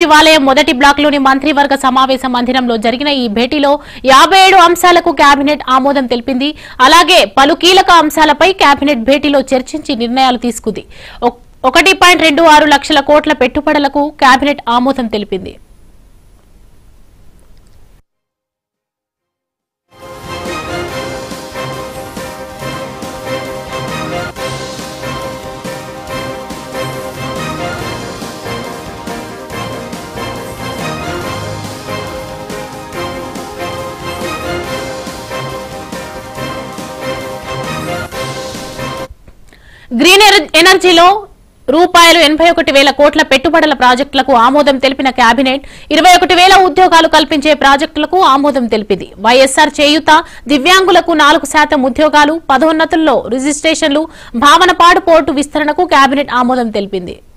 సచివాలయం మొదటి బ్లాక్లోని మంత్రివర్గ సమావేశ మందిరంలో జరిగిన ఈ భేటీలో యాభై ఏడు అంశాలకు కేబినెట్ ఆమోదం తెలిపింది అలాగే పలు కీలక అంశాలపై కేబినెట్ భేటీలో చర్చించి నిర్ణయాలు తీసుకుంది ఒక్- ఒకటి పాయింట్ రెండు ఆరు లక్షల కోట్ల పెట్టుబడులకు కేబినెట్ ఆమోదం తెలిపింది గ్రీన్ ఎన- ఎనర్జీలో రూపాయలు ఎనభై ఒకటి వేల కోట్ల పెట్టుబడుల ప్రాజెక్టులకు ఆమోదం తెలిపిన కేబినెట్ ఇరవై ఒకటి వేల ఉద్యోగాలు కల్పించే ప్రాజెక్టులకు ఆమోదం తెలిపింది వైఎస్ఆర్ చేయుత దివ్యాంగులకు నాలుగు శాతం ఉద్యోగాలు పదోన్నతుల్లో రిజిస్ట్రేషన్లు భావనపాడు పోర్టు విస్తరణకు కేబినెట్ ఆమోదం తెలిపింది